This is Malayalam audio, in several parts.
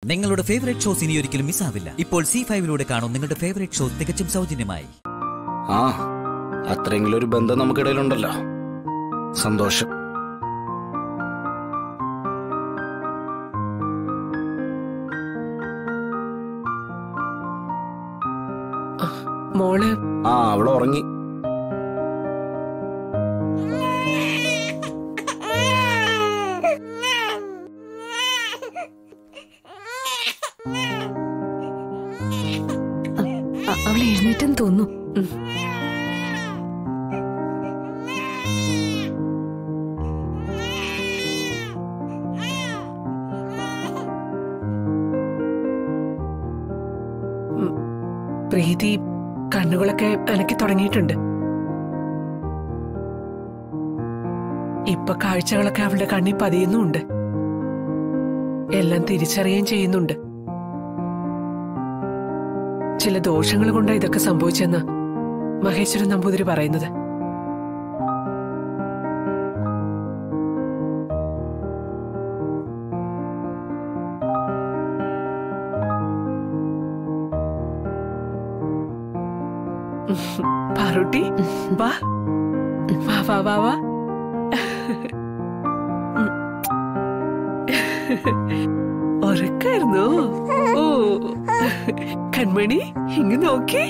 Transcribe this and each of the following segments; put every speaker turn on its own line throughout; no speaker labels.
നിങ്ങളുടെ ഫേവറേറ്റ് ഷോസ് ഇനി ഒരിക്കലും മിസ്സാവില്ല ഇപ്പോൾ സി ഫൈവിലൂടെ കാണും നിങ്ങളുടെ ഫേവറേറ്റ് ഷോ തികച്ചും സൗജന്യമായി
ആ അത്രയെങ്കിലും ഒരു ബന്ധം നമുക്കിടയിലുണ്ടല്ലോ സന്തോഷം
മോള്
ആ അവള് ഉറങ്ങി
അ- അവൾ എഴുന്നേറ്റെന്ന് തോന്നുന്നു ഉം.
പ്രീതി കണ്ണുകളൊക്കെ അനക്കി തുടങ്ങിയിട്ടുണ്ട് ഇപ്പൊ കാഴ്ചകളൊക്കെ അവളുടെ കണ്ണിൽ പതിയുന്നുണ്ട് എല്ലാം തിരിച്ചറിയുകയും ചെയ്യുന്നുണ്ട് ചില ദോഷങ്ങൾ കൊണ്ടാ ഇതൊക്കെ സംഭവിച്ചെന്ന് മഹേശ്വരൻ നമ്പൂതിരി പറയുന്നത് പാറുട്ടി വാ വാ വാ വാ വാ ഉറക്കായിരുന്നോ ഓ കൺമണി ഇങ്ങ് നോക്കി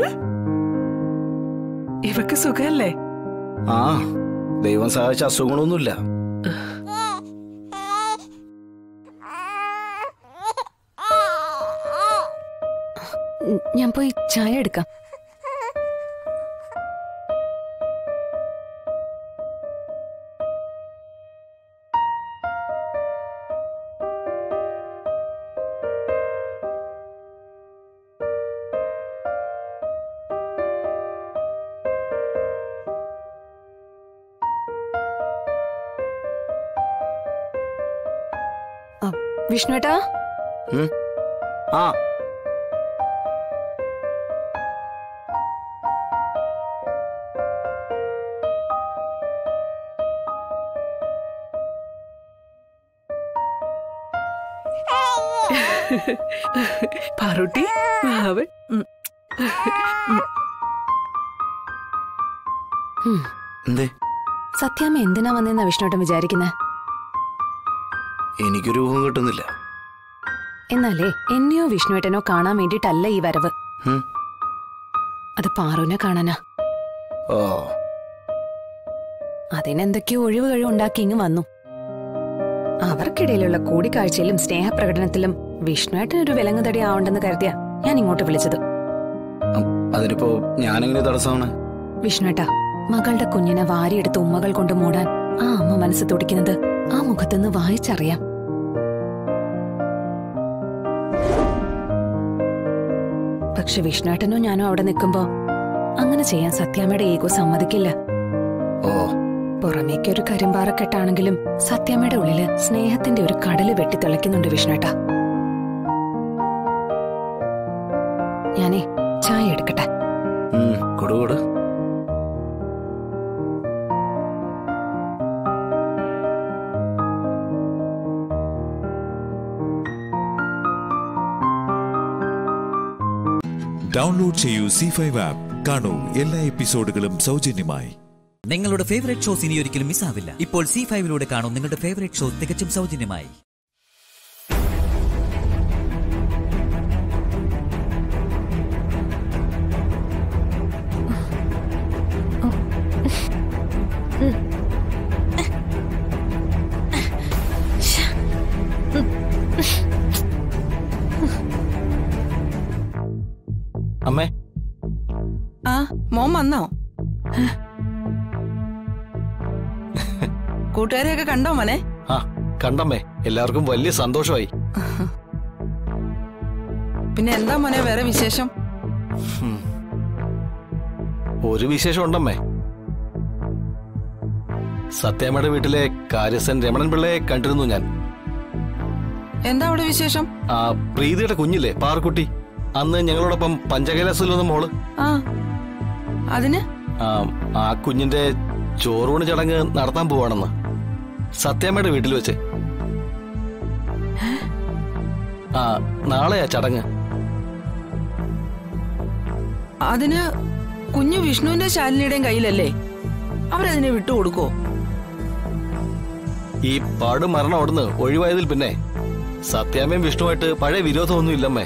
ഇവക്ക് സുഖല്ലേ
ആ ദൈവം സഹായിച്ച അസുഖങ്ങളൊന്നുമില്ല
ഉം, ഞാൻ പോയി ചായ എടുക്കാം ആ, വിഷ്ണുവേട്ടാ
ഉം? ആ
പാറുട്ടി മാവൻ ഉം.
ഉം.
എന്തേ
സത്യാമ്മ എന്തിനാ വന്നെന്നാ വിഷ്ണുവേട്ടൻ വിചാരിക്കുന്നത്
എനിക്കൊരു ഊഹം കിട്ടുന്നില്ല
എന്നാലേ എന്നെയോ വിഷ്ണുവേട്ടനോ കാണാൻ വേണ്ടിയിട്ടല്ല ഈ വരവ്
ഉം?
അത് പാറുവിനെ കാണാനാ
ഓ
അതിനെന്തൊക്കെയോ ഒഴിവ് കഴിവുണ്ടാക്കി ഇങ്ങ് വന്നു അവർക്കിടയിലുള്ള കൂടിക്കാഴ്ചയിലും സ്നേഹപ്രകടനത്തിലും വിഷ്ണുവേട്ടനൊരു വിലങ്ങുതടി ആവണ്ടെന്ന് കരുതിയാ ഞാൻ ഇങ്ങോട്ട് വിളിച്ചത്
ഉം, അതിനിപ്പോ ഞാനെങ്ങനെ തടസ്സമാണ്
വിഷ്ണുവേട്ട മകളുടെ കുഞ്ഞിനെ വാരിയെടുത്ത് ഉമ്മകൾ കൊണ്ട് മൂടാൻ ആ അമ്മ മനസ്സ് തുടിക്കുന്നത് ആ മുഖത്തുനിന്ന് വായിച്ചറിയാം പക്ഷെ വിഷ്ണുവേട്ടനോ ഞാനോ അവിടെ നിൽക്കുമ്പോ അങ്ങനെ ചെയ്യാൻ സത്യാമ്മയുടെ ഈഗോ സമ്മതിക്കില്ല
ഓ
പുറമേക്കൊരു കരിമ്പാറക്കെട്ടാണെങ്കിലും സത്യാമ്മയുടെ ഉള്ളില് സ്നേഹത്തിന്റെ ഒരു കടല് വെട്ടിത്തിളയ്ക്കുന്നുണ്ട് വിഷ്ണുവേട്ട ഞാനേ ചായ എടുക്കട്ടെ
ഉം, കൊടു കൊടു
ഡൗൺലോഡ് ചെയ്യൂ സി ഫൈവ് ആപ്പ് കാണൂ എല്ലാ എപ്പിസോഡുകളും സൗജന്യമായി
നിങ്ങളുടെ ഫേവറേറ്റ് ഷോസ് ഇനി ഒരിക്കലും മിസ്സാവില്ല ഇപ്പോൾ സി ഫൈവിലൂടെ കാണും നിങ്ങളുടെ ഫേവറേറ്റ് ഷോ തികച്ചും സൗജന്യമായി
അമ്മേ
ആ മോൻ വന്നോ കൂട്ടുകാരെയൊക്കെ കണ്ടോ മോനെ
ആ കണ്ടമ്മേ എല്ലാവർക്കും വലിയ സന്തോഷമായി
പിന്നെ എന്താ മോനെ വേറെ വിശേഷം
ഉം. ഒരു വിശേഷം ഉണ്ടമ്മേ സത്യാമ്മയുടെ വീട്ടിലെ കാര്യസ്ഥൻ രമണൻ പിള്ളയെ കണ്ടിരുന്നു ഞാൻ
എന്താ അവിടെ വിശേഷം
ആ പ്രീതിയുടെ കുഞ്ഞില്ലേ പാറക്കുട്ടി അന്ന് ഞങ്ങളോടൊപ്പം പഞ്ചകൈലാസത്തിലൊന്നും മോള്
ആ അതിന്
ആ, ആ കുഞ്ഞിന്റെ ചോറൂണ് ചടങ്ങ് നടത്താൻ പോവാണെന്ന് സത്യാമ്മയുടെ വീട്ടിൽ വെച്ച് ആ നാളെയാ ചടങ്ങ്
അതിന് കുഞ്ഞു വിഷ്ണുവിന്റെ ശാലിനിയുടെയും കയ്യിലല്ലേ അവരതിനെ വിട്ടുകൊടുക്കോ
ഈ പാട് മരണം അവിടുന്ന് ഒഴിവായതിൽ പിന്നെ സത്യാമ്മയും വിഷ്ണുവായിട്ട് പഴയ വിരോധമൊന്നും ഇല്ലമ്മേ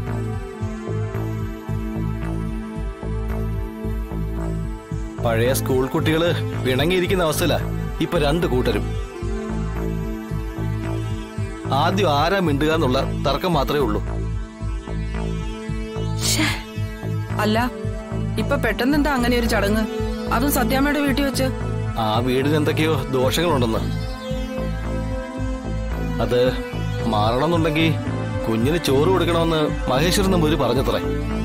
പഴയ സ്കൂൾ കുട്ടികള് പിണങ്ങിയിരിക്കുന്ന അവസ്ഥയില ഇപ്പൊ രണ്ട് കൂട്ടരും ആദ്യം ആരാ മിണ്ടുക എന്നുള്ള തർക്കം മാത്രമേ ഉള്ളൂ
അല്ല ഇപ്പൊ പെട്ടെന്ന് എന്താ അങ്ങനെ ഒരു ചടങ്ങ് അതും സത്യാമ്മയുടെ വീട്ടിൽ വെച്ച്
ആ വീടിന് എന്തൊക്കെയോ ദോഷങ്ങളുണ്ടെന്ന് അത് മാറണമെന്നുണ്ടെങ്കിൽ കുഞ്ഞിന് ചോറ് കൊടുക്കണമെന്ന് മഹേശ്വരൻ നമ്പൂരി പറഞ്ഞത്രേ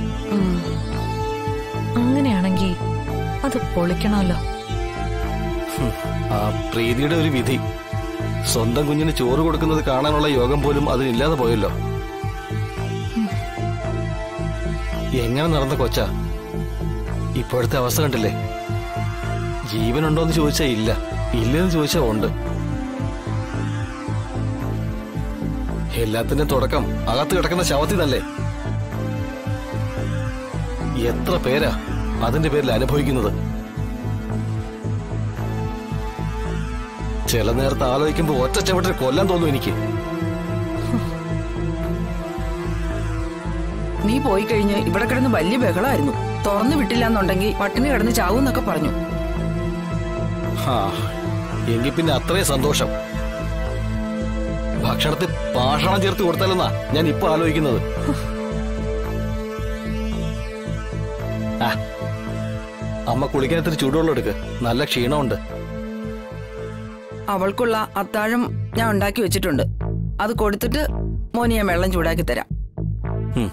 അങ്ങനെയാണെങ്കിൽ അത് പൊളിക്കണമല്ലോ
ആ പ്രീതിയുടെ ഒരു വിധി സ്വന്തം കുഞ്ഞിന് ചോറ് കൊടുക്കുന്നത് കാണാനുള്ള യോഗം പോലും അതിനില്ലാതെ പോയല്ലോ എങ്ങനെ നടന്ന കൊച്ച ഇപ്പോഴത്തെ അവസ്ഥ കണ്ടില്ലേ ജീവനുണ്ടോന്ന് ചോദിച്ചാ ഇല്ല ഇല്ലെന്ന് ചോദിച്ചാ ഉണ്ട് എല്ലാത്തിന്റെ തുടക്കം അകത്ത് കിടക്കുന്ന ശവത്തിൽ തന്നെ എത്ര പേരാ അതിന്റെ പേരിൽ അനുഭവിക്കുന്നത് ചില നേരത്ത് ആലോചിക്കുമ്പോ ഒറ്റ ചവിട്ടിൽ കൊല്ലാൻ തോന്നും എനിക്ക്
നീ പോയി കഴിഞ്ഞ് ഇവിടെ കിടന്ന് വലിയ ബഹളമായിരുന്നു തുറന്നു വിട്ടില്ല എന്നുണ്ടെങ്കിൽ പട്ടിണി കിടന്ന് ചാവൂന്നൊക്കെ പറഞ്ഞു
ഹാ എങ്കിൽ പിന്നെ അത്രയും സന്തോഷം ഭക്ഷണത്തിൽ പാഷണം ചേർത്ത് കൊടുത്താലെന്നാ ഞാൻ ഇപ്പൊ ആലോചിക്കുന്നത് ആ, അമ്മ കുളിക്കാൻ ഇത്തിരി ചൂടുവെള്ളം എടുക്ക് നല്ല ക്ഷീണമുണ്ട്
അവൾക്കുള്ള അത്താഴം ഞാൻ ഉണ്ടാക്കി വെച്ചിട്ടുണ്ട് അത് കൊടുത്തിട്ട് മോനി ഞാൻ വെള്ളം ചൂടാക്കി തരാം
ഉം.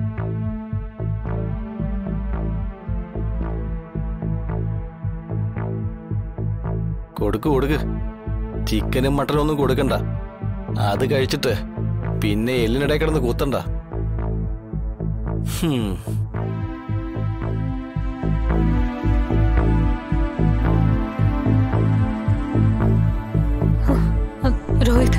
കൊടുക്ക് കൊടുക്ക് ചിക്കനും മട്ടനും ഒന്നും കൊടുക്കണ്ട അത് കഴിച്ചിട്ട് പിന്നെ എല്ലിനിടെ കിടന്ന് കൂത്തണ്ട ഹും.
അ, രോഹിത്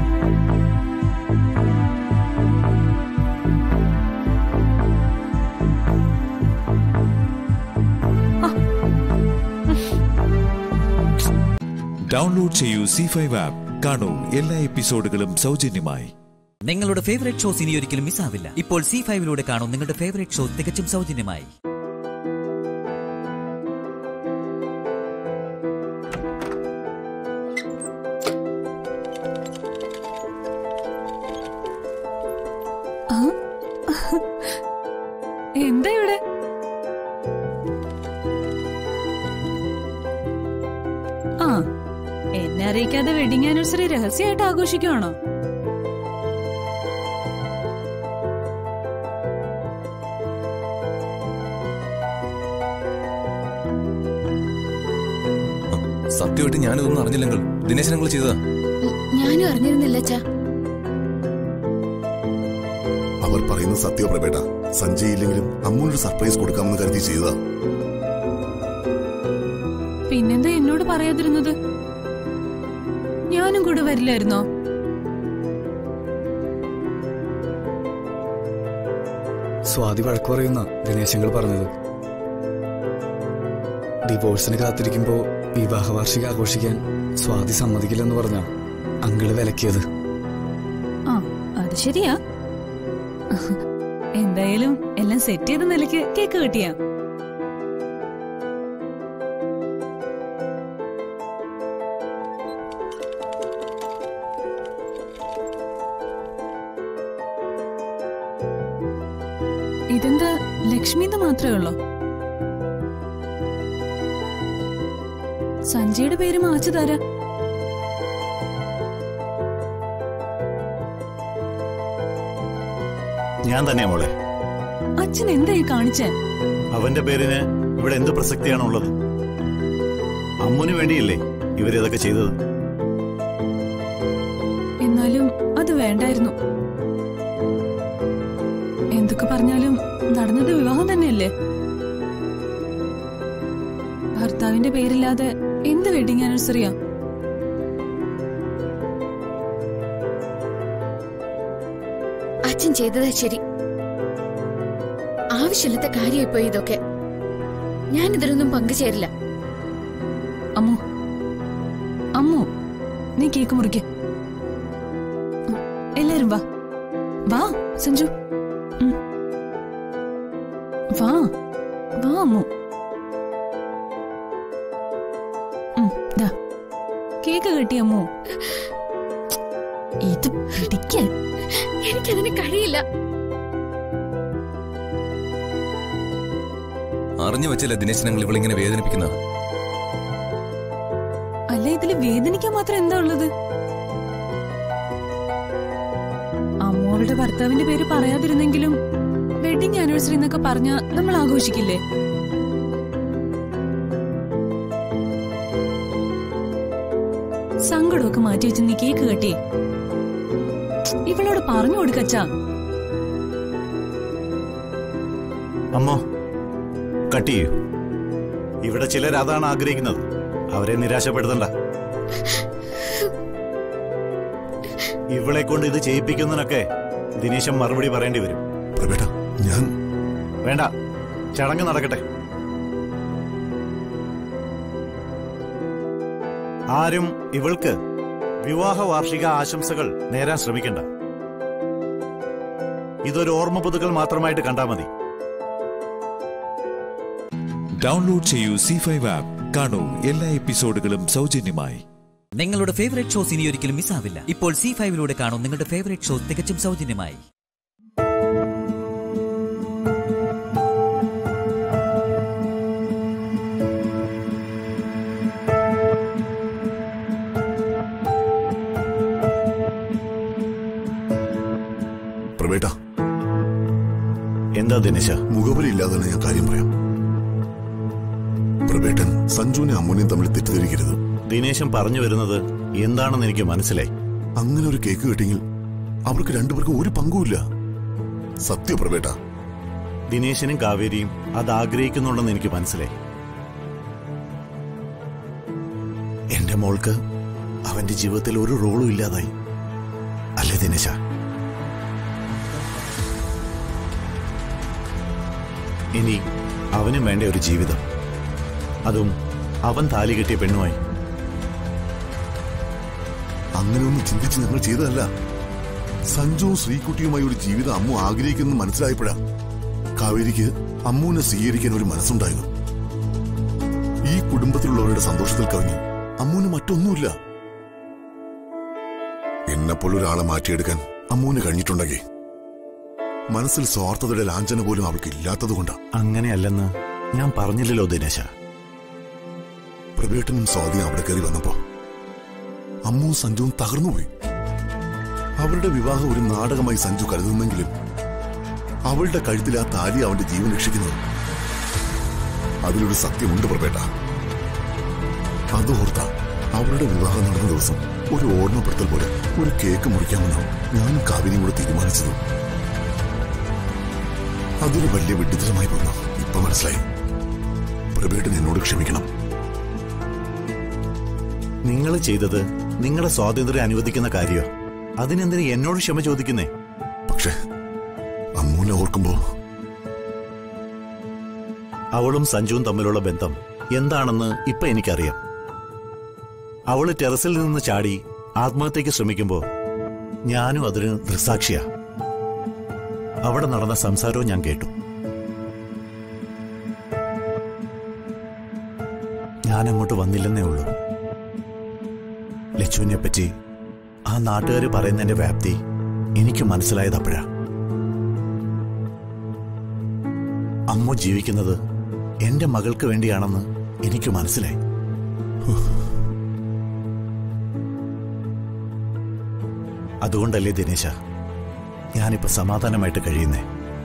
ഡൗൺലോഡ് ചെയ്യൂ സി ഫൈവ് ആപ്പ് കാണൂ എല്ലാ എപ്പിസോഡുകളും സൗജന്യമായി
നിങ്ങളുടെ ഫേവറേറ്റ് ഷോസ് ഇനി ഒരിക്കലും മിസ്സാവില്ല ഇപ്പോൾ സി ഫൈവിലൂടെ കാണും നിങ്ങളുടെ ഫേവറേറ്റ് ഷോ തികച്ചും സൗജന്യമായി
എന്താ ഇവിടെ
ആ എന്നെ അറിയിക്കാതെ വെഡിങ് ആനിവേഴ്സറി രഹസ്യമായിട്ട് ആഘോഷിക്കുവാണോ
സത്യമായിട്ട് ഞാനിതൊന്നും അറിഞ്ഞില്ലെങ്കിൽ ദിനേശ് ഞങ്ങൾ ചെയ്തതാ
ഞാനും അറിഞ്ഞിരുന്നില്ല അച്ഛാ
അവർ പറയുന്നത് സത്യപ്രഭേട്ട സഞ്ജയ് ഇല്ലെങ്കിലും അമ്മൂനൊരു സർപ്രൈസ് കൊടുക്കാമെന്ന് കരുതി ചെയ്തതാ
പിന്നെന്താ എന്നോട് പറയാതിരുന്നത് ഞാനും കൂടെ വരില്ലായിരുന്നോ
സ്വാതി വഴക്ക് പറയുന്ന ദിനേശങ്ങൾ പറഞ്ഞത് ഡിവോഴ്സിന് കാത്തിരിക്കുമ്പോ വിവാഹ വാർഷിക ആഘോഷിക്കാൻ സ്വാതി സമ്മതിക്കില്ലെന്ന് പറഞ്ഞ അങ്കിള് വിലക്കിയത്
ആ അത് ശരിയാ എന്തായാലും എല്ലാം സെറ്റ് ചെയ്ത നിലയ്ക്ക് കേക്ക് കിട്ടിയാ ഇതെന്താ ലക്ഷ്മിന്ന് മാത്രമേ ഉള്ളൂ സഞ്ജയുടെ പേര് മാച്ചു തരാ
ഞാൻ തന്നെയാ മോളെ
അച്ഛൻ എന്തായി കാണിച്ചേ
അവന്റെ പേരിന് ഇവിടെ എന്ത് പ്രസക്തിയാണുള്ളത് അമ്മുന് വേണ്ടിയല്ലേ ഇവരിതൊക്കെ ചെയ്തത്
എന്നാലും അത് വേണ്ടായിരുന്നു എന്തൊക്കെ പറഞ്ഞാലും നടന്നത് വിവാഹം തന്നെയല്ലേ ഭർത്താവിന്റെ പേരില്ലാതെ എന്ത് വെഡിങ് ആനിവേഴ്സറിയാ
അച്ഛൻ ചെയ്തതാ ശരി ആവശ്യമില്ലാത്ത കാര്യമായിപ്പോയി ഇതൊക്കെ ഞാൻ ഇതിലൊന്നും പങ്കുചേരില്ല
അമ്മു അമ്മു നീ കേക്ക് മുറിക്ക് ഉം, എല്ലാരും വാ വാ സഞ്ജു ഉം. വാ വാ അമ്മു ഉം, ദാ. കേക്ക് കിട്ടി അമ്മു ഇത് പിടിക്കാൻ
എനിക്കതിന് കഴിയില്ല
അറിഞ്ഞു വെച്ചല്ല ദിനേശ് ഞങ്ങൾ ഇവളിങ്ങനെ വേദനിപ്പിക്കുന്നത്
അല്ല ഇതില് വേദനിക്കാൻ മാത്രം എന്താ ഉള്ളത് അമ്മോളുടെ ഭർത്താവിന്റെ പേര് പറയാതിരുന്നെങ്കിലും വെഡിങ് ആനിവേഴ്സറി എന്നൊക്കെ പറഞ്ഞ നമ്മൾ ആഘോഷിക്കില്ലേ സങ്കടമൊക്കെ മാറ്റി വെച്ച് നീ കേക്ക് കെട്ടി ഇവളോട് പറഞ്ഞു കൊടുക്കച്ചാ
അമ്മോ കട്ട് ചെയ്യൂ ഇവിടെ ചിലർ അതാണ് ആഗ്രഹിക്കുന്നത് അവരെ നിരാശപ്പെടുത്തണ്ട ഇവളെ കൊണ്ട് ഇത് ചെയ്യിപ്പിക്കുന്നതിനൊക്കെ ദിനേശൻ മറുപടി പറയേണ്ടി വരും
പ്രവേട്ട ഞാൻ
വേണ്ട ചടങ്ങ് നടക്കട്ടെ ആരും ഇവൾക്ക് വിവാഹ വാർഷിക ആശംസകൾ നേരാൻ ശ്രമിക്കണ്ട ഇതൊരു ഓർമ്മ പുതുക്കൽ മാത്രമായിട്ട് കണ്ടാൽ മതി
ഡൗൺലോഡ് ചെയ്യൂ സി ഫൈവ് ആപ്പ് കാണൂ എല്ലാ എപ്പിസോഡുകളും സൗജന്യമായി
നിങ്ങളുടെ ഫേവറേറ്റ് ഷോസ് ഇനി ഒരിക്കലും മിസ്സാവില്ല ഇപ്പോൾ സി ഫൈവിലൂടെ കാണൂ നിങ്ങളുടെ ഫേവറേറ്റ് ഷോ തികച്ചും സൗജന്യമായി
പ്രവേട്ട
എന്താ ദിനേശ
മുഖവരി ഇല്ലാതെ ഞാൻ കാര്യം പറയാം പ്രവേട്ടൻ സഞ്ജുവിനെ അമ്മുനെയും തമ്മിൽ തെറ്റിദ്ധരിക്കരുത്
ദിനേശൻ പറഞ്ഞു വരുന്നത് എന്താണെന്ന് എനിക്ക് മനസ്സിലായി
അങ്ങനെ ഒരു കേക്ക് കിട്ടിയെങ്കിൽ അവർക്ക് രണ്ടുപേർക്കും ഒരു പങ്കുമില്ല സത്യ പ്രവേട്ട
ദിനേശനും കാവേരിയും അത് ആഗ്രഹിക്കുന്നുണ്ടെന്ന് എനിക്ക് മനസ്സിലായി എന്റെ മോൾക്ക് അവന്റെ ജീവിതത്തിൽ ഒരു റോളും ഇല്ലാതായി അല്ലേ ദിനേശ ഇനി അവനും വേണ്ട ഒരു ജീവിതം അതും അവൻ താലി കെട്ടിയ പെണ്ണുമായി
അങ്ങനെയൊന്നും ചിന്തിച്ച് ഞങ്ങൾ ചെയ്തതല്ല സഞ്ജുവും ശ്രീകുട്ടിയുമായി ഒരു ജീവിതം അമ്മു ആഗ്രഹിക്കുന്നു മനസ്സിലായപ്പോഴാ കാവേരിക്ക് അമ്മുവിനെ സ്വീകരിക്കാൻ ഒരു മനസ്സുണ്ടായത് ഈ കുടുംബത്തിലുള്ളവരുടെ സന്തോഷത്തിൽ കവിഞ്ഞു അമ്മുവിന് മറ്റൊന്നുമില്ല എന്നെപ്പോലൊരാളെ മാറ്റിയെടുക്കാൻ അമ്മുവിന് കഴിഞ്ഞിട്ടുണ്ടെങ്കിൽ മനസ്സിൽ സ്വാർത്ഥതയുടെ ലാഞ്ചന പോലും അവൾക്ക് ഇല്ലാത്തതുകൊണ്ടാ
അങ്ങനെയല്ലെന്ന് ഞാൻ പറഞ്ഞില്ലല്ലോ ദിനേശ
പ്രവേട്ടനും സ്വാധീനം അവിടെ കയറി വന്നപ്പോ അമ്മുവും സഞ്ജുവും തകർന്നുപോയി അവരുടെ വിവാഹം ഒരു നാടകമായി സഞ്ജു കരുതുന്നെങ്കിലും അവളുടെ കഴുത്തിൽ ആ താലി അവന്റെ ജീവൻ രക്ഷിക്കുന്നത് അതിലൊരു സത്യമുണ്ട് പ്രവേട്ട അതോർത്ത അവരുടെ വിവാഹം നടന്ന ദിവസം ഒരു ഓർമ്മപ്പെടുത്തൽ പോലെ ഒരു കേക്ക് മുറിക്കാമെന്ന് ഞാനും കാവിനിയും കൂടെ തീരുമാനിച്ചത് അതൊരു വലിയ വിഡിത്തരമായി വന്നു ഇപ്പൊ മനസ്സിലായി പ്രവേട്ടൻ എന്നോട് ക്ഷമിക്കണം
നിങ്ങൾ ചെയ്തത് നിങ്ങളുടെ സ്വാതന്ത്ര്യം അനുവദിക്കുന്ന കാര്യോ അതിനെന്തിന് എന്നോട് ക്ഷമ ചോദിക്കുന്നേ
പക്ഷേ അമ്മൂനെ ഓർക്കുമ്പോ
അവളും സഞ്ജുവും തമ്മിലുള്ള ബന്ധം എന്താണെന്ന് ഇപ്പൊ എനിക്കറിയാം അവള് ടെറസിൽ നിന്ന് ചാടി ആത്മഹത്യക്ക് ശ്രമിക്കുമ്പോ ഞാനും അതിന് ദൃസാക്ഷിയാ അവിടെ നടന്ന സംസാരവും ഞാൻ കേട്ടു ഞാൻ അങ്ങോട്ട് വന്നില്ലെന്നേ ഉള്ളൂ ലച്ചുവിനെ പറ്റി ആ നാട്ടുകാർ പറയുന്നതിന്റെ വ്യാപ്തി എനിക്ക് മനസ്സിലായത് അപ്പോഴാ അമ്മ ജീവിക്കുന്നത് എന്റെ മകൾക്ക് വേണ്ടിയാണെന്ന് എനിക്ക് മനസ്സിലായി അതുകൊണ്ടല്ലേ ദിനേശ ഞാനിപ്പോ സമാധാനമായിട്ട് കഴിയുന്നേ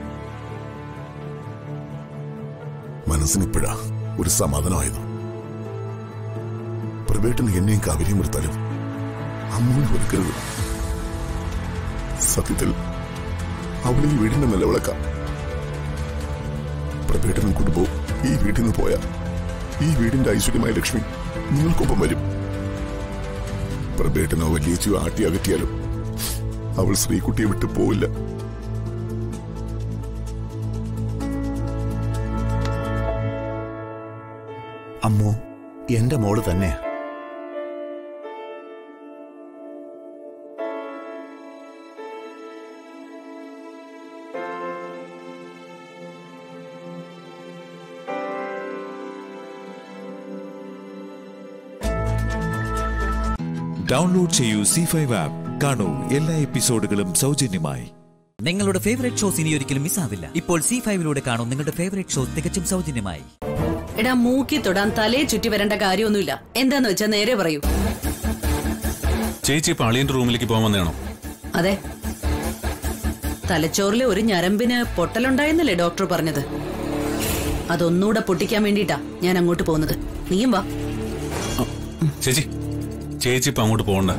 മനസ്സിനിപ്പോഴാ ഒരു സമാധാനമായത് പ്രവേട്ടന് എന്നെയും കാവിരിയും എടുത്താലും അമ്മൂനെ വെറുക്കരുത് സത്യത്തിൽ അവൾ ഈ വീടിന്റെ നിലവിളക്കാം പ്രവേട്ടനും കുടുംബവും ഈ വീട്ടിൽ നിന്ന് പോയ ഈ വീടിന്റെ ഐശ്വര്യമായ ലക്ഷ്മി നിങ്ങൾക്കൊപ്പം വരും പ്രവേട്ടനോ വലിയച്ചോ ആട്ടി അകറ്റിയാലും അവൾ ശ്രീകുട്ടിയെ വിട്ടു പോവില്ല
അമ്മു എന്റെ മോള് തന്നെയാ
ഡൗൺലോഡ് ചെയ്യൂ സി ഫൈവ് ആപ്പ് കാണൂ എല്ലാ എപ്പിസോഡുകളും സൗജന്യമായി
നിങ്ങളുടെ ഫേവറേറ്റ് ഷോസ് ഇനി ഒരിക്കലും മിസ്സാവില്ല ഇപ്പോൾ സി ഫൈവിലൂടെ കാണൂ നിങ്ങളുടെ ഫേവറേറ്റ് ഷോ തികച്ചും സൗജന്യമായി
എടാ മൂക്കി തൊടാൻ തലയെ ചുറ്റി വരേണ്ട കാര്യമൊന്നുമില്ല എന്താന്ന് വെച്ചാ നേരെ പറയൂ
ചേച്ചി ഇപ്പൊ അളിയന്റെ റൂമിലേക്ക് പോകാൻ വന്നതാണോ
അതെ തലച്ചോറിലെ ഒരു ഞരമ്പിന് പൊട്ടലുണ്ടായെന്നല്ലേ ഡോക്ടർ പറഞ്ഞത് അതൊന്നുകൂടെ പൊട്ടിക്കാൻ വേണ്ടിട്ടാ ഞാൻ അങ്ങോട്ട് പോകുന്നത് നീയും വാ
ചേച്ചി ചേച്ചി ഇപ്പൊ അങ്ങോട്ട് പോകണ്ട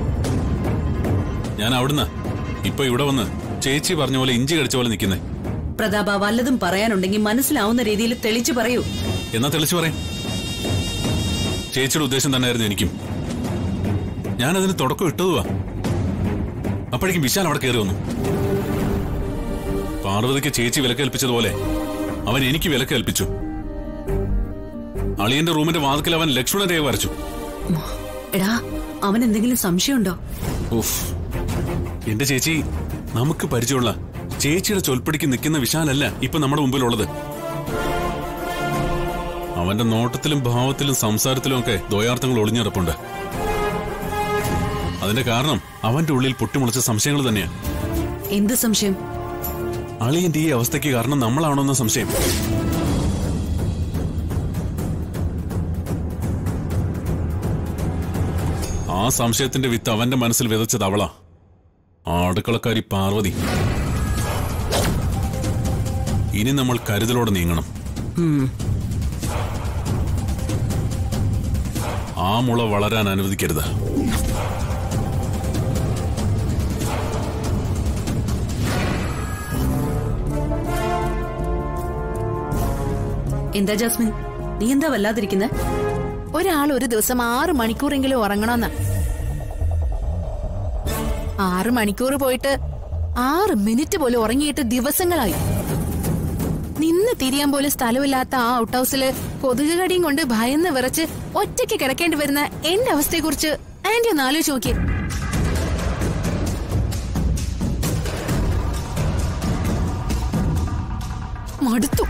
ഞാൻ അവിടുന്ന് ഇപ്പൊ ഇവിടെ വന്ന് ചേച്ചി പറഞ്ഞ പോലെ ഇഞ്ചി കടിച്ച പോലെ നിൽക്കുന്നേ
പ്രതാപ വല്ലതും പറയാനുണ്ടെങ്കിൽ മനസ്സിലാവുന്ന രീതിയിൽ തെളിച്ചു പറയൂ
എന്നാ തെളിച്ചു പറയാം ചേച്ചിയുടെ ഉദ്ദേശം തന്നെയായിരുന്നു എനിക്കും ഞാനതിന് തുടക്കം ഇട്ടതുവാ അപ്പോഴേക്കും വിശാൽ അവിടെ കയറി വന്നു പാർവതിക്ക് ചേച്ചി വിലക്കേൽപ്പിച്ചതുപോലെ അവൻ എനിക്ക് വിലക്കേൽപ്പിച്ചു അളിയന്റെ റൂമിന്റെ വാതിക്കൽ അവൻ ലക്ഷ്മണ രേഖ വരച്ചു
എടാ അവൻ എന്തെങ്കിലും സംശയമുണ്ടോ
ഉഫ്. എന്റെ ചേച്ചി നമുക്ക് പരിചയമുള്ള ചേച്ചിയുടെ ചൊൽപ്പടിക്ക് നിൽക്കുന്ന വിശാലല്ല ഇപ്പൊ നമ്മുടെ മുമ്പിലുള്ളത് അവന്റെ നോട്ടത്തിലും ഭാവത്തിലും സംസാരത്തിലും ഒക്കെ ദ്വയാർത്ഥങ്ങൾ ഒളിഞ്ഞിറപ്പുണ്ട് അതിന്റെ കാരണം അവന്റെ ഉള്ളിൽ പൊട്ടിമുളച്ച സംശയങ്ങൾ തന്നെയാ
എന്ത് സംശയം
അളിയന്റെ ഈ അവസ്ഥയ്ക്ക് കാരണം നമ്മളാണോന്ന സംശയം ആ സംശയത്തിന്റെ വിത്ത് അവന്റെ മനസ്സിൽ വിതച്ചത് അവളാ ആ അടുക്കളക്കാരി പാർവതി ഇനി നമ്മൾ കരുതലോടെ നീങ്ങണം
ഉം.
ആ മുള വളരാൻ അനുവദിക്കരുത്
എന്താ ജാസ്മിൻ നീ എന്താ വല്ലാതിരിക്കുന്നെ
ഒരാൾ ഒരു ദിവസം ആറ് മണിക്കൂറെങ്കിലും ഉറങ്ങണമെന്ന് ആറ് മണിക്കൂർ പോയിട്ട് ആറ് മിനിറ്റ് പോലും ഉറങ്ങിയിട്ട് ദിവസങ്ങളായി നിന്ന് തിരിയാൻ പോലും സ്ഥലമില്ലാത്ത ആ ഔട്ട് ഹൗസില് കൊതുക് കടിയും കൊണ്ട് ഭയന്ന് വിറച്ച് ഒറ്റയ്ക്ക് കിടക്കേണ്ടി വരുന്ന എന്റെ അവസ്ഥയെക്കുറിച്ച് ആന്റി ഒന്ന് ആലോചിച്ച് നോക്കിയേ മടുത്തു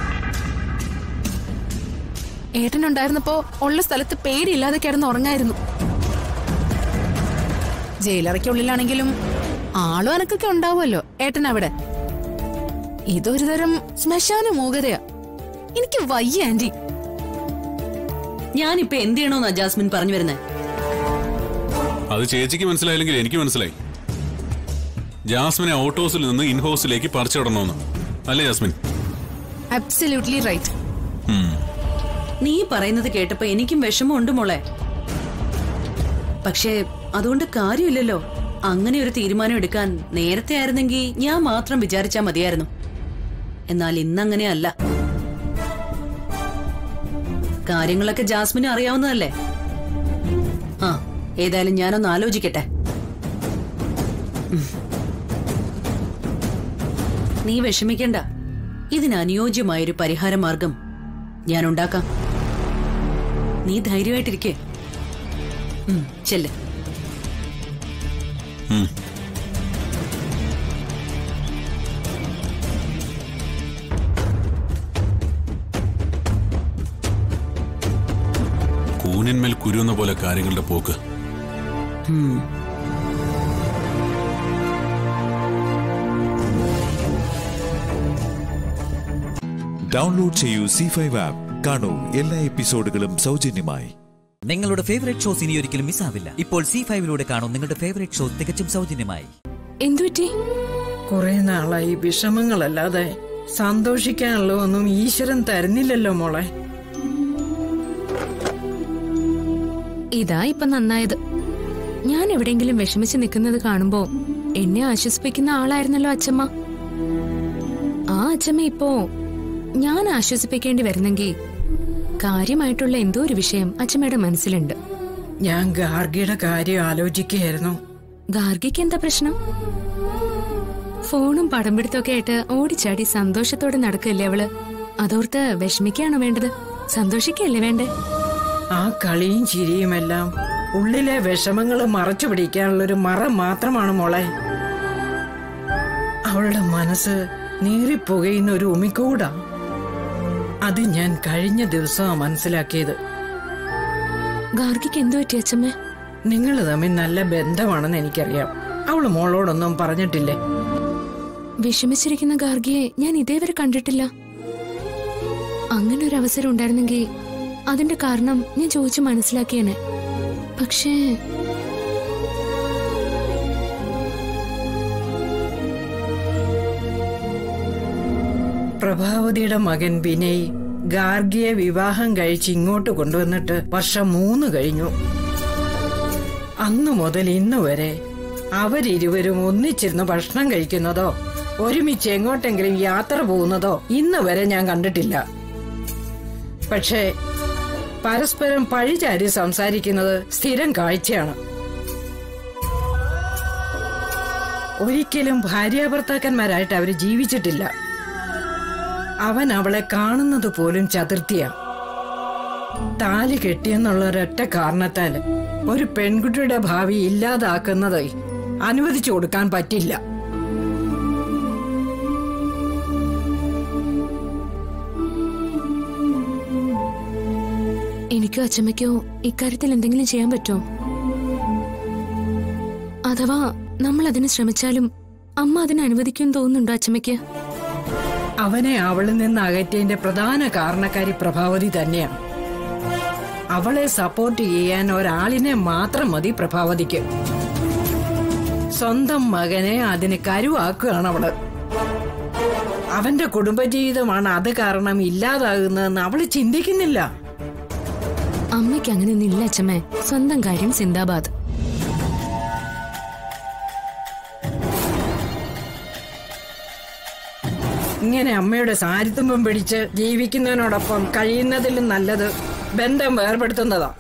ഏട്ടനുണ്ടായിരുന്നപ്പോ ഉള്ള സ്ഥലത്ത് പേടിയില്ലാതെ കിടന്ന് ഉറങ്ങായിരുന്നു ജയിലറയ്ക്കുള്ളിലാണെങ്കിലും ആളും അനക്കൊക്കെ ഉണ്ടാവുമല്ലോ ഏട്ടൻ അവിടെ ഇതൊരു തരം ശ്മശാന മൂകതയാ എനിക്ക് വയ്യ ആന്റി
ഞാനിപ്പോ എന്ത് ചെയ്യണോന്നാ ജാസ്മിൻ പറഞ്ഞു വരുന്നേ
അത് ചേച്ചിക്ക് മനസ്സിലായില്ലെങ്കിൽ എനിക്ക് മനസ്സിലായി ജാസ്മിനെ ഔട്ട് ഹൗസിൽ നിന്ന് ഇൻ ഹൗസിലേക്ക് പറിച്ചിടണമെന്ന് അല്ലേ ജാസ്മിൻ
അബ്സല്യൂട്ട്ലി റൈറ്റ്
ഉം.
നീ പറയുന്നത് കേട്ടപ്പോ എനിക്കും വിഷമമുണ്ട് മോളെ പക്ഷേ അതുകൊണ്ട് കാര്യമില്ലല്ലോ അങ്ങനെ ഒരു തീരുമാനം എടുക്കാൻ നേരത്തെ ആയിരുന്നെങ്കിൽ ഞാൻ മാത്രം വിചാരിച്ചാ മതിയായിരുന്നു എന്നാൽ ഇന്നങ്ങനെയല്ല കാര്യങ്ങളൊക്കെ ജാസ്മിന് അറിയാവുന്നതല്ലേ ആ ഏതായാലും ഞാനൊന്ന് ആലോചിക്കട്ടെ ഉം. നീ വിഷമിക്കണ്ട ഇതിന് അനുയോജ്യമായൊരു പരിഹാര മാർഗം ഞാൻ ഉണ്ടാക്കാം നീ ധൈര്യമായിട്ടിരിക്കേ ഉം, ചെല്ല്
ഉം. കൂനിന്മേൽ കുരുന്ന പോലെ കാര്യങ്ങളുടെ പോക്ക്
ഉം.
ഡൗൺലോഡ് ചെയ്യൂ സി ഫൈവ് ആപ്പ് കാണൂ എല്ലാ എപ്പിസോഡുകളും സൗജന്യമായി
നിങ്ങളുടെ ഫേവറേറ്റ് ഷോസ് ഇനി ഒരിക്കലും മിസ്സാവില്ല ഇപ്പോൾ സി ഫൈവിലൂടെ കാണൂ നിങ്ങളുടെ ഫേവറേറ്റ് ഷോ തികച്ചും സൗജന്യമായി
എന്തുപറ്റി
കുറെ നാളായി വിഷമങ്ങളല്ലാതെ സന്തോഷിക്കാനുള്ള ഒന്നും ഈശ്വരൻ തരുന്നില്ലല്ലോ മോളെ
ഇതാ ഇപ്പൊ നന്നായത് ഞാൻ എവിടെയെങ്കിലും വിഷമിച്ച് നിൽക്കുന്നത് കാണുമ്പോ എന്നെ ആശ്വസിപ്പിക്കുന്ന ആളായിരുന്നല്ലോ അച്ഛമ്മ ആ അച്ഛമ്മ ഇപ്പോ ഞാൻ ആശ്വസിപ്പിക്കേണ്ടി വരുന്നെങ്കിൽ കാര്യമായിട്ടുള്ള എന്തോ ഒരു വിഷയം അച്ഛമ്മയുടെ മനസ്സിലുണ്ട്
ഞാൻ ഗാർഗിയുടെ കാര്യം ആലോചിക്കുകയായിരുന്നു
ഗാർഗിക്ക് എന്താ പ്രശ്നം ഫോണും പടം പിടുത്തൊക്കെ ആയിട്ട് ഓടിച്ചാടി സന്തോഷത്തോടെ നടക്കല്ലേ അവള് അതോർത്ത് വിഷമിക്കുകയാണോ വേണ്ടത്
സന്തോഷിക്കല്ലേ വേണ്ടേ
ആ കളിയും ചിരിയുമെല്ലാം ഉള്ളിലെ വിഷമങ്ങൾ മറച്ചു പിടിക്കാനുള്ളൊരു മറ മാത്രമാണ് മോളെ അവളുടെ മനസ്സ് നീറിപ്പുകയുന്ന ഒരു ഉമിക്കൂടാ അത് ഞാൻ കഴിഞ്ഞ ദിവസമാ മനസ്സിലാക്കിയത്
ഗാർഗിക്ക് എന്തു പറ്റി അച്ഛമ്മേ
നിങ്ങൾ തമ്മിൽ നല്ല ബന്ധമാണെന്ന് എനിക്കറിയാം അവള് മോളോടൊന്നും പറഞ്ഞിട്ടില്ലേ
വിഷമിച്ചിരിക്കുന്ന ഗാർഗിയെ ഞാൻ ഇതേവരെ കണ്ടിട്ടില്ല അങ്ങനെ ഒരു അവസരം ഉണ്ടായിരുന്നെങ്കിൽ അതിന്റെ കാരണം ഞാൻ ചോദിച്ചു മനസ്സിലാക്കിയേനെ പക്ഷേ
പ്രഭാവതിയുടെ മകൻ വിനയ് ഗാർഗിയെ വിവാഹം കഴിച്ച് ഇങ്ങോട്ട് കൊണ്ടുവന്നിട്ട് വർഷം മൂന്ന് കഴിഞ്ഞു അന്നു മുതൽ ഇന്ന് വരെ അവരിരുവരും ഒന്നിച്ചിരുന്ന് ഭക്ഷണം കഴിക്കുന്നതോ ഒരുമിച്ച് എങ്ങോട്ടെങ്കിലും യാത്ര പോകുന്നതോ ഇന്ന് വരെ ഞാൻ കണ്ടിട്ടില്ല പക്ഷേ പരസ്പരം പഴിചാരി സംസാരിക്കുന്നത് സ്ഥിരം കാഴ്ചയാണ് ഒരിക്കലും ഭാര്യാഭർത്താക്കന്മാരായിട്ട് അവര് ജീവിച്ചിട്ടില്ല അവൻ അവളെ കാണുന്നത് പോലും ചതുർത്ഥിയ താലി കെട്ടിയെന്നുള്ള ഒരൊറ്റ കാരണത്താൽ ഒരു പെൺകുട്ടിയുടെ ഭാവി ഇല്ലാതാക്കുന്നത് അനുവദിച്ചു കൊടുക്കാൻ പറ്റില്ല
എനിക്കോ അച്ഛമ്മയ്ക്കോ ഇക്കാര്യത്തിൽ എന്തെങ്കിലും ചെയ്യാൻ പറ്റുമോ അഥവാ നമ്മൾ അതിന് ശ്രമിച്ചാലും അമ്മ അതിന് അനുവദിക്കുമെന്ന് തോന്നുന്നുണ്ടോ അച്ഛമ്മയ്ക്ക്
അവനെ അവളിൽ നിന്ന് അകറ്റിയതിന്റെ പ്രധാന കാരണക്കാരി പ്രഭാവതി തന്നെയാണ് അവളെ സപ്പോർട്ട് ചെയ്യാൻ ഒരാളിനെ മാത്രം മതി പ്രഭാവതിക്ക് സ്വന്തം മകനെ അതിന് കരുവാക്കുകയാണ് അവള് അവന്റെ കുടുംബജീവിതമാണ് അത് കാരണം ഇല്ലാതാകുന്നതെന്ന് അവള് ചിന്തിക്കുന്നില്ല
അമ്മയ്ക്ക് അങ്ങനെ ഒന്നില്ല അച്ഛമ്മേ സ്വന്തം കാര്യം സിന്ദാബാദ്
ഇങ്ങനെ അമ്മയുടെ സാരിത്തുമ്പം പിടിച്ച് ജീവിക്കുന്നതിനോടൊപ്പം കഴിയുന്നതിലും നല്ലത് ബന്ധം വേർപെടുത്തുന്നതാ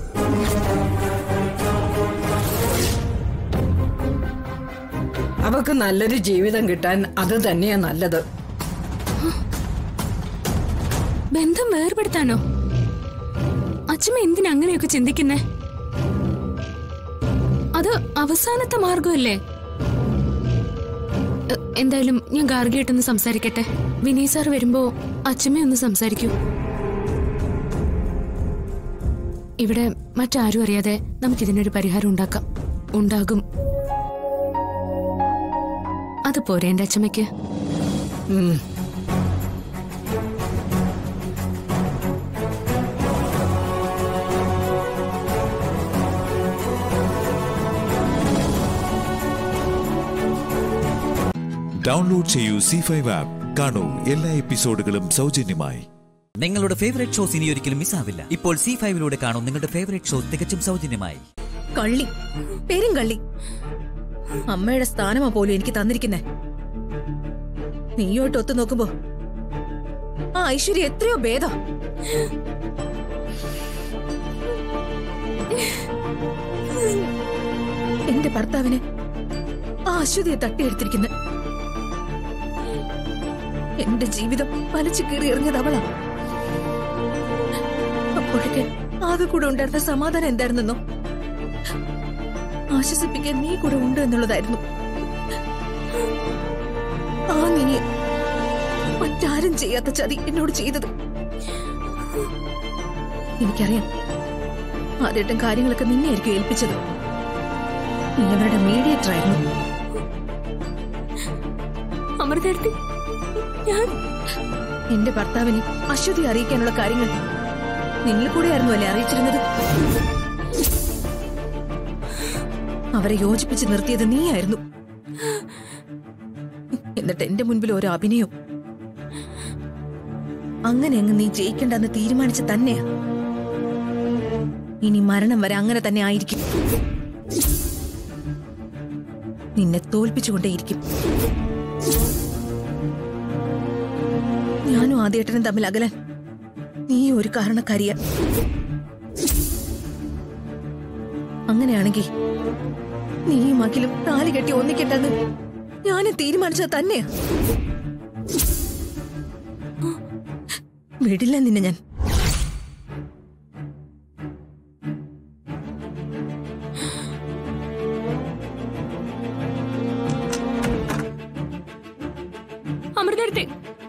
അവക്ക് നല്ലൊരു ജീവിതം കിട്ടാൻ അത് തന്നെയാ നല്ലത്
ബന്ധം വേർപെടുത്താനോ അച്ഛമ്മ എന്തിനാ അങ്ങനെയൊക്കെ ചിന്തിക്കുന്നേ അത് അവസാനത്തെ മാർഗമല്ലേ എ- എന്തായാലും ഞാൻ ഗാർഗിയായിട്ടൊന്ന് സംസാരിക്കട്ടെ വിനയ് സാർ വരുമ്പോ അച്ഛമ്മ ഒന്ന് സംസാരിക്കൂ ഇവിടെ മറ്റാരും അറിയാതെ നമുക്കിതിനൊരു പരിഹാരം ഉണ്ടാക്കാം ഉണ്ടാകും അത് പോരെ എന്റെ അച്ഛമ്മയ്ക്ക്
ഉം.
ഡൗൺലോഡ് ചെയ്യൂ സി ഫൈവ് ആപ്പ് കാണൂ എല്ലാ എപ്പിസോഡുകളും സൗജന്യമായി
നിങ്ങളുടെ ഫേവറേറ്റ് ഷോസ് ഇനി ഒരിക്കലും മിസ്സാവില്ല ഇപ്പോൾ സി ഫൈവിലൂടെ കാണൂ നിങ്ങളുടെ ഫേവറേറ്റ് ഷോ തികച്ചും സൗജന്യമായി
കള്ളി പേരും കള്ളി അമ്മയുടെ സ്ഥാനമാ പോലും എനിക്ക് തന്നിരിക്കുന്നേ നീയോട്ട് ഒത്തു നോക്കുമ്പോ ആ ഐശ്വര്യ എത്രയോ ഭേദം എന്റെ ഭർത്താവിനെ ആ അശ്വതിയെ തട്ടിയെടുത്തിരിക്കുന്ന എന്റെ ജീവിതം വലിച്ചു കീറി എറിഞ്ഞത് അവളാ അപ്പോഴൊക്കെ ആകെ കൂടെ ഉണ്ടായിരുന്ന സമാധാനം എന്തായിരുന്നെന്നോ ആശ്വസിപ്പിക്കാൻ നീ കൂടെ ഉണ്ട് എന്നുള്ളതായിരുന്നു ആ നീ മറ്റാരും ചെയ്യാത്ത ചതി എന്നോട് ചെയ്തത് എനിക്കറിയാം ആദ്യമായിട്ടും കാര്യങ്ങളൊക്കെ നിന്നെയായിരിക്കും ഏൽപ്പിച്ചത് നീ അവരുടെ മീഡിയേറ്റർ ആയിരുന്നു
അമൃതേർത്തി ഞാൻ
എന്റെ ഭർത്താവിനെ അശ്വതി അറിയിക്കാനുള്ള കാര്യങ്ങൾ നിന്നിൽ കൂടെയായിരുന്നു അല്ലേ അറിയിച്ചിരുന്നത് അവരെ യോജിപ്പിച്ച് നിർത്തിയത് നീയായിരുന്നു എന്നിട്ട് എന്റെ മുൻപിൽ ഒരു അഭിനയം അങ്ങനെ അങ്ങ് നീ ജയിക്കണ്ടെന്ന് തീരുമാനിച്ച തന്നെയാ ഇനി മരണം വരെ അങ്ങനെ തന്നെ ആയിരിക്കും നിന്നെ തോൽപ്പിച്ചുകൊണ്ടേയിരിക്കും ഞാനും ആദ്യേട്ടനും തമ്മിൽ അകലാൻ നീ ഒരു കാരണക്കാരിയ അങ്ങനെയാണെങ്കിൽ നീയും അഖിലും താലി കെട്ടി ഒന്നിക്കണ്ടെന്ന് ഞാനും തീരുമാനിച്ചത് തന്നെയാ വിടില്ല നിന്നെ ഞാൻ
അമൃതടുത്തെ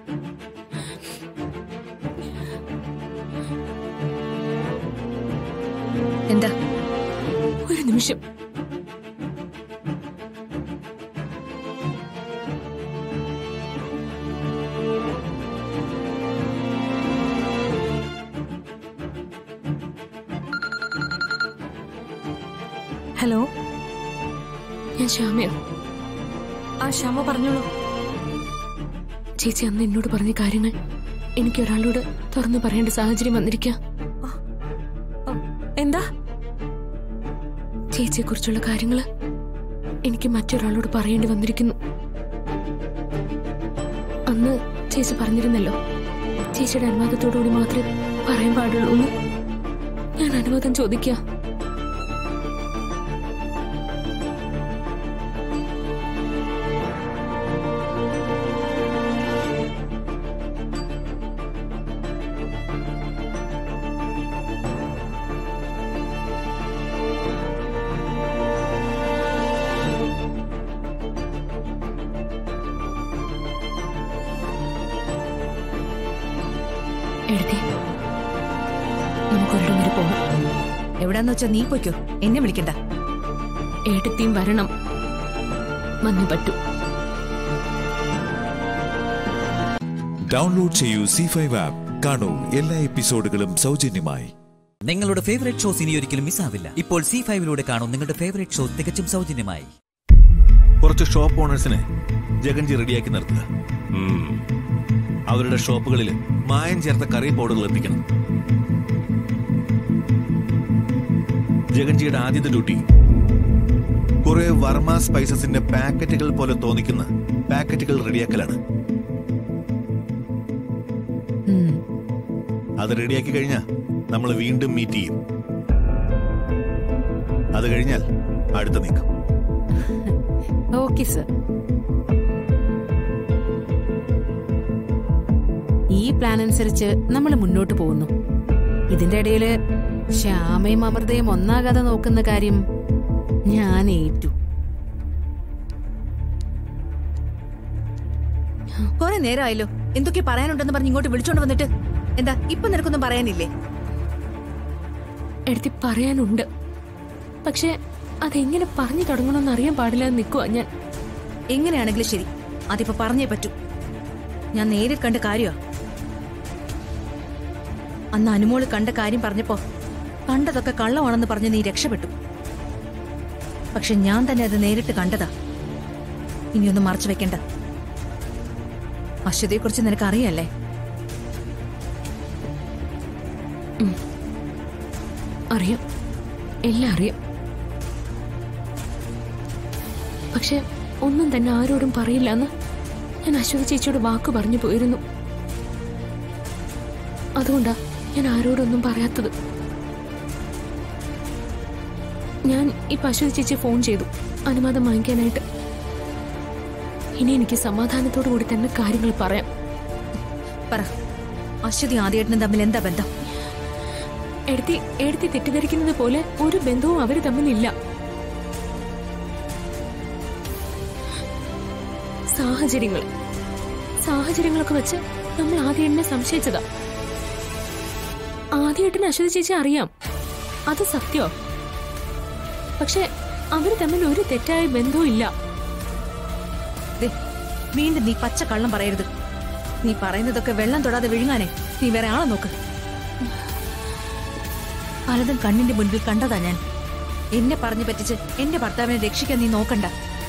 എന്താ
ഒരു നിമിഷം
ഹലോ
ഞാൻ ശ്യാമയോ
ആ ശ്യാമ പറഞ്ഞോളൂ
ചേച്ചി അന്ന് എന്നോട് പറഞ്ഞ കാര്യങ്ങൾ എനിക്ക് ഒരാളോട് തുറന്നു പറയേണ്ട സാഹചര്യം വന്നിരിക്കുക
എന്താ
ചേച്ചിയെ കുറിച്ചുള്ള കാര്യങ്ങള് എനിക്ക് മറ്റൊരാളോട് പറയേണ്ടി വന്നിരിക്കുന്നു അന്ന് ചേച്ചി പറഞ്ഞിരുന്നല്ലോ ചേച്ചിയുടെ അനുവാദത്തോടുകൂടി മാത്രമേ പറയാൻ പാടുള്ളൂ എന്ന് ഞാൻ അനുവാദം ചോദിക്കുക എഴുതി നമുക്കൊരിടം വരെ പോകാം
എവിടാന്ന് വെച്ചാ നീ പൊയ്ക്കോ എന്നെ വിളിക്കണ്ട
ഏട്ടത്തിയും വരണം വന്നു പറ്റൂ
ഡൗൺലോഡ് ചെയ്യൂ സി ഫൈവ് ആപ്പ് കാണൂ എല്ലാ എപ്പിസോഡുകളും സൗജന്യമായി
നിങ്ങളുടെ ഫേവറേറ്റ് ഷോസ് ഇനി ഒരിക്കലും മിസ്സാവില്ല ഇപ്പോൾ സി ഫൈവിലൂടെ കാണൂ നിങ്ങളുടെ ഫേവറേറ്റ് ഷോ തികച്ചും സൗജന്യമായി
കുറച്ച് ഷോപ്പ് ഓണേഴ്സിനെ ജഗൻജി റെഡിയാക്കി നിർത്തുക അവരുടെ ഷോപ്പുകളിൽ മായം ചേർത്ത കറി പൗഡറുകൾ എത്തിക്കണം ജഗൻജിയുടെ ആദ്യത്തെ ഡ്യൂട്ടി കുറെ വർമ്മ സ്പൈസസിന്റെ പാക്കറ്റുകൾ പോലെ തോന്നിക്കുന്ന പാക്കറ്റുകൾ റെഡിയാക്കലാണ് അത് റെഡിയാക്കി കഴിഞ്ഞാൽ നമ്മൾ വീണ്ടും മീറ്റ് ചെയ്യും അത് കഴിഞ്ഞാൽ അടുത്ത നീക്കം
ഓക്കെ സർ ഈ പ്ലാൻ അനുസരിച്ച് നമ്മൾ മുന്നോട്ട് പോകുന്നു ഇതിന്റെ ഇടയില് ശ്യാമയും അമൃതയും ഒന്നാകാതെ നോക്കുന്ന കാര്യം ഞാൻ ഏറ്റു
കുറെ നേരമായല്ലോ എന്തൊക്കെ പറയാനുണ്ടെന്ന് പറഞ്ഞ് ഇങ്ങോട്ട് വിളിച്ചോണ്ട് വന്നിട്ട് എന്താ ഇപ്പൊ നിനക്കൊന്നും പറയാനില്ലേ
എടുത്തി പറയാനുണ്ട് പക്ഷെ അതെങ്ങനെ പറഞ്ഞു തുടങ്ങണമെന്ന് അറിയാൻ പാടില്ല എന്ന് നിൽക്കുക ഞാൻ
എങ്ങനെയാണെങ്കിലും ശരി അതിപ്പോ പറഞ്ഞേ പറ്റൂ ഞാൻ നേരിൽ കണ്ട കാര്യമാ അന്ന് അനുമോള് കണ്ട കാര്യം പറഞ്ഞപ്പോ കണ്ടതൊക്കെ കള്ളമാണെന്ന് പറഞ്ഞ് നീ രക്ഷപ്പെട്ടു പക്ഷെ ഞാൻ തന്നെ അത് നേരിട്ട് കണ്ടതാ ഇനിയൊന്നും മറച്ചു വെക്കണ്ട അശ്വതിയെക്കുറിച്ച് നിനക്ക് അറിയല്ലേ
അറിയാം എല്ലാം അറിയാം പക്ഷെ ഒന്നും തന്നെ ആരോടും പറയില്ല എന്ന് ഞാൻ അശ്വതി ചേച്ചിയോട് വാക്ക് പറഞ്ഞു പോയിരുന്നു അതുകൊണ്ടാ ഞാൻ ആരോടൊന്നും പറയാത്തത് ഞാൻ ഇപ്പൊ അശ്വതി ചേച്ചി ഫോൺ ചെയ്തു അനുവാദം വാങ്ങിക്കാനായിട്ട് ഇനി എനിക്ക് സമാധാനത്തോടു കൂടി തന്നെ കാര്യങ്ങൾ പറയാം
പറ അശ്വതി ആദ്യേട്ടനും തമ്മിൽ എന്താ ബന്ധം
എടുത്തി എടുത്തി തെറ്റിദ്ധരിക്കുന്നത് പോലെ ഒരു ബന്ധവും അവര് തമ്മിലില്ല സാഹചര്യങ്ങൾ സാഹചര്യങ്ങളൊക്കെ വെച്ച് നമ്മൾ ആദ്യേട്ടനെ സംശയിച്ചതാ ആദ്യേട്ടന് അശ്വതി ചേച്ചി അറിയാം അത് സത്യോ പക്ഷെ അവര് തമ്മിൽ ഒരു തെറ്റായ ബന്ധവും ഇല്ല
ദേ, വീണ്ടും നീ പച്ച കള്ളം പറയരുത് നീ പറയുന്നതൊക്കെ വെള്ളം തൊടാതെ വിഴുങ്ങാനേ നീ വേറെ ആളെ നോക്ക് പലതും കണ്ണിന്റെ മുൻപിൽ കണ്ടതാ ഞാൻ എന്നെ പറഞ്ഞു പറ്റിച്ച് എന്റെ ഭർത്താവിനെ രക്ഷിക്കാൻ നീ നോക്കണ്ട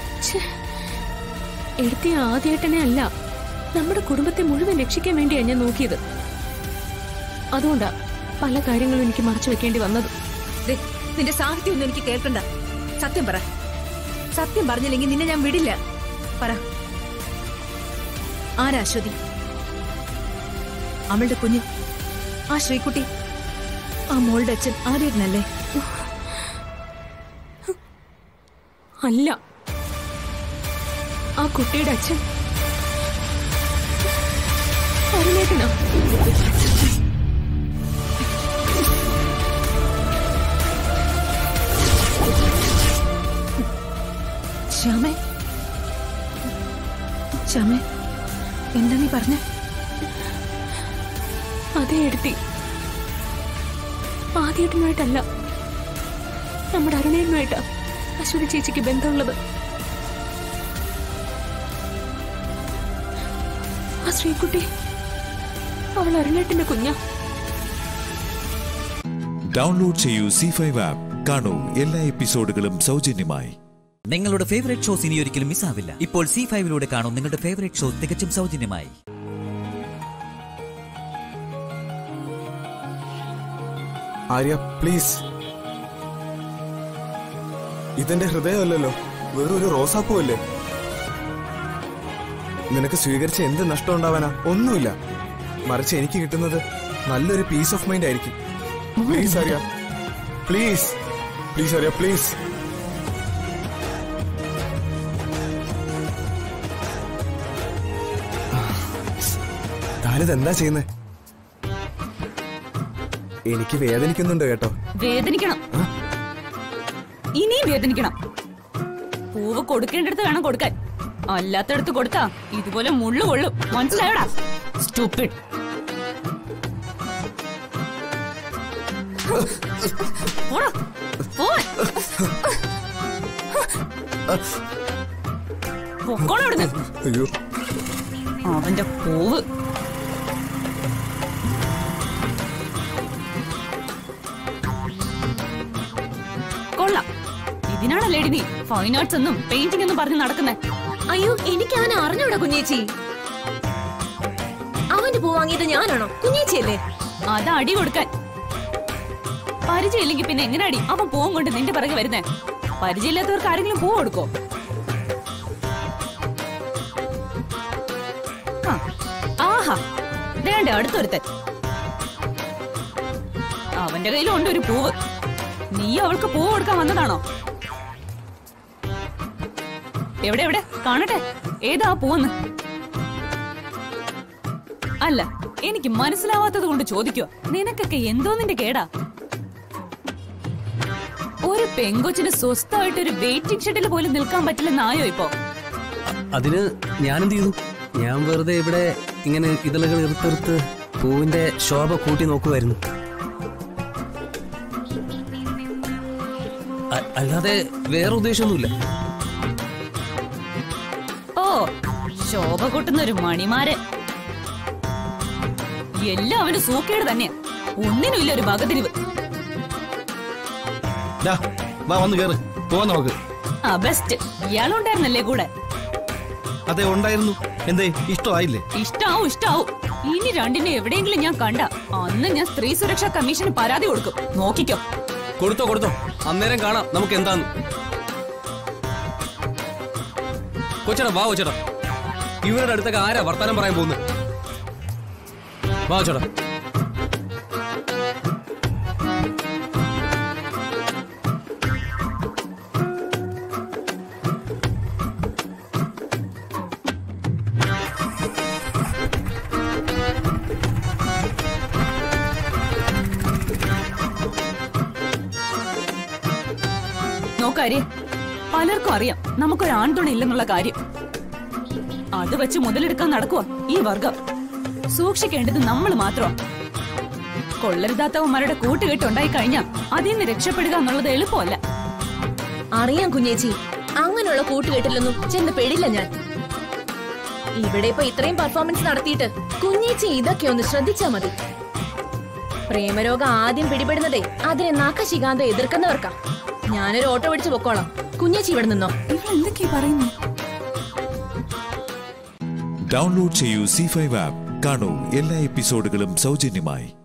എടുത്തിയ ആദ്യേട്ടനെ അല്ല നമ്മുടെ കുടുംബത്തെ മുഴുവൻ രക്ഷിക്കാൻ വേണ്ടിയാ ഞാൻ നോക്കിയത് അതുകൊണ്ടാ പല കാര്യങ്ങളും എനിക്ക് മറച്ചു വെക്കേണ്ടി വന്നത്
ദേ, നിന്റെ സാഹിത്യം ഒന്നും എനിക്ക് കേൾക്കണ്ട സത്യം പറ സത്യം പറഞ്ഞില്ലെങ്കിൽ നിന്നെ ഞാൻ വിടില്ല പറ ആരാ അശ്വതി അവളുടെ കുഞ്ഞ് ആ ശ്രീകുട്ടി ആ മോളുടെ അച്ഛൻ ആദ്യേട്ടനല്ലേ
അല്ല ആ കുട്ടിയുടെ അച്ഛൻ അരുണേട്ടനാ
ശ്യാമേ ശ്യാമേ
എന്താ നീ പറഞ്ഞ
അതേ എടുത്തി ആദ്യമായിട്ടുമായിട്ടല്ല നമ്മുടെ അരുണയുമായിട്ടാ അശ്വതി ചേച്ചിക്ക് ബന്ധമുള്ളത് ആ ശ്രീകുട്ടി അവൾ അരുണേട്ടിന്റെ കുഞ്ഞാ
ഡൗൺലോഡ് ചെയ്യൂ സി ഫൈവ് ആപ്പ് കാണൂ എല്ലാ എപ്പിസോഡുകളും സൗജന്യമായി
നിങ്ങളുടെ ഫേവറേറ്റ് ഷോസ് ഇനി ഒരിക്കലും മിസ്സാവില്ല ഇപ്പോൾ സി ഫൈവിലൂടെ കാണും നിങ്ങളുടെ ഫേവറേറ്റ് ഷോ തികച്ചും സൗജന്യമായി
ആര്യ പ്ലീസ് ഇതെന്റെ ഹൃദയമല്ലല്ലോ വെറും ഒരു റോസാപ്പൂ അല്ലേ നിനക്ക് സ്വീകരിച്ച എന്ത് നഷ്ടം ഉണ്ടാവാനാ ഒന്നുമില്ല മറിച്ച് എനിക്ക് കിട്ടുന്നത് നല്ലൊരു പീസ് ഓഫ് മൈൻഡ് ആയിരിക്കും please Arya please please Arya please താനിത് എന്താ ചെയ്യുന്നത് എനിക്ക് വേദനിക്കുന്നുണ്ട് കേട്ടോ
വേദനിക്കണം ഇനിയും വേദനിക്കണം പൂവ് കൊടുക്കേണ്ടടുത്ത് വേണം കൊടുക്കാൻ അല്ലാത്തടത്ത് കൊടുത്താ ഇതുപോലെ മുള്ളു കൊള്ളും മനസ്സിലായോടാ സ്റ്റുപ്പിഡ് പൊക്കോളവിടുന്ന്
അയ്യോ
അവന്റെ പൂവ് കൊള്ളാം ഇതിനാണല്ലേടി നീ ഫൈൻ ആർട്സ് എന്നും പെയിന്റിംഗ് എന്നും പറഞ്ഞ് നടക്കുന്നേ
അയ്യോ എനിക്ക് അവനെ അറിഞ്ഞൂടാ കുഞ്ഞേച്ചി അവന്റെ പൂ വാങ്ങിയത് ഞാനാണോ കുഞ്ഞേച്ചിയല്ലേ
അത് അടി കൊടുക്കാൻ പരിചയമില്ലെങ്കിൽ പിന്നെ എങ്ങനെ അടി അവൻ പൂവും കൊണ്ട് നിന്റെ പിറകെ വരുന്നേ പരിചയമില്ലാത്തവർക്ക് ആരെങ്കിലും പൂ കൊടുക്കോ ആ, ആഹാ വേണ്ട അടുത്തൊരുത്തൻ അവന്റെ കയ്യിലും ഉണ്ട് ഒരു പൂവ് നീ അവൾക്ക് പൂവ് കൊടുക്കാൻ വന്നതാണോ എവിടെ എവിടെ കാണട്ടെ ഏതാ ആ പൂവെന്ന് അല്ല എനിക്ക് മനസ്സിലാവാത്തത് കൊണ്ട് ചോദിക്കോ നിനക്കൊക്കെ എന്തോ നിന്റെ കേടാ ഒരു പെങ്കൊച്ചിന് സ്വസ്ഥമായിട്ട് ഒരു വെയിറ്റിംഗ് ഷെഡിൽ പോലും നിൽക്കാൻ പറ്റില്ലെന്നായോ ഇപ്പോ
അതിന് ഞാനെന്ത് ചെയ്തു ഞാൻ വെറുതെ ഇവിടെ ഇങ്ങനെ ഇതളുകൾ ഇറുത്തെറുത്ത് പൂവിന്റെ ശോഭ കൂട്ടി നോക്കുമായിരുന്നു അ- അല്ലാതെ വേറെ ഉദ്ദേശമൊന്നുമില്ല
ഓ ശോഭ കൂട്ടുന്ന ഒരു മണിമാരൻ എല്ലാം അവന് സൂക്കേട് തന്നെയാ ഒന്നിനുമില്ല ഒരു വകതിരിവ്
ദാ, വാ വന്ന് കേറ് പോവാൻ നമുക്ക്
ആ ബെസ്റ്റ് ഇയാളുണ്ടായിരുന്നല്ലേ കൂടെ
അതെ ഉണ്ടായിരുന്നു എന്തേ ഇഷ്ടമായില്ലേ
ഇഷ്ടാവും ഇഷ്ടാവും ഇനി രണ്ടിനെ എവിടെയെങ്കിലും ഞാൻ കണ്ട അന്ന് ഞാൻ സ്ത്രീ സുരക്ഷാ കമ്മീഷന് പരാതി കൊടുക്കും നോക്കിക്കോ
കൊടുത്തോ കൊടുത്തോ അന്നേരം കാണാം നമുക്ക് എന്താന്ന് കൊച്ചടാ വാ കൊച്ചടാ ഇവരുടെ അടുത്തൊക്കെ ആരാ വർത്താനം പറയാൻ പോകുന്നത് വാ കൊച്ചടാ
നോക്കാരി പലർക്കും അറിയാം നമുക്കൊരു ആൺതുണ ഇല്ലെന്നുള്ള കാര്യം അത് വെച്ച് മുതലെടുക്കാൻ നടക്കുക ഈ വർഗം സൂക്ഷിക്കേണ്ടത് നമ്മൾ മാത്രം കൊള്ളരുതാത്തവന്മാരുടെ കൂട്ടുകെട്ടുണ്ടായി കഴിഞ്ഞാൽ അതിൽ നിന്ന് രക്ഷപ്പെടുക എന്നുള്ളത് എളുപ്പമല്ല
അറിയാം കുഞ്ഞേച്ചി അങ്ങനെയുള്ള കൂട്ടുകെട്ടിലൊന്നും ചെന്ന് പെടില്ല ഞാൻ ഇവിടെ ഇപ്പൊ ഇത്രയും പെർഫോമൻസ് നടത്തിയിട്ട് കുഞ്ഞേച്ചി ഇതൊക്കെ ഒന്ന് ശ്രദ്ധിച്ചാ മതി പ്രേമരോഗം ആദ്യം പിടിപെടുന്നതേ അതിനെ നാക്കശികാന്തം എതിർക്കുന്നവർക്കാ ഞാനൊരു ഓട്ടോ പിടിച്ച് പൊക്കോളാം കുഞ്ഞേച്ചി ഇവിടെ നിന്നോ
എന്തൊക്കെയാ പറയുന്നു
ഡൗൺലോഡ് ചെയ്യൂ സി ഫൈവ് ആപ്പ് കാണൂ എല്ലാ എപ്പിസോഡുകളും സൗജന്യമായി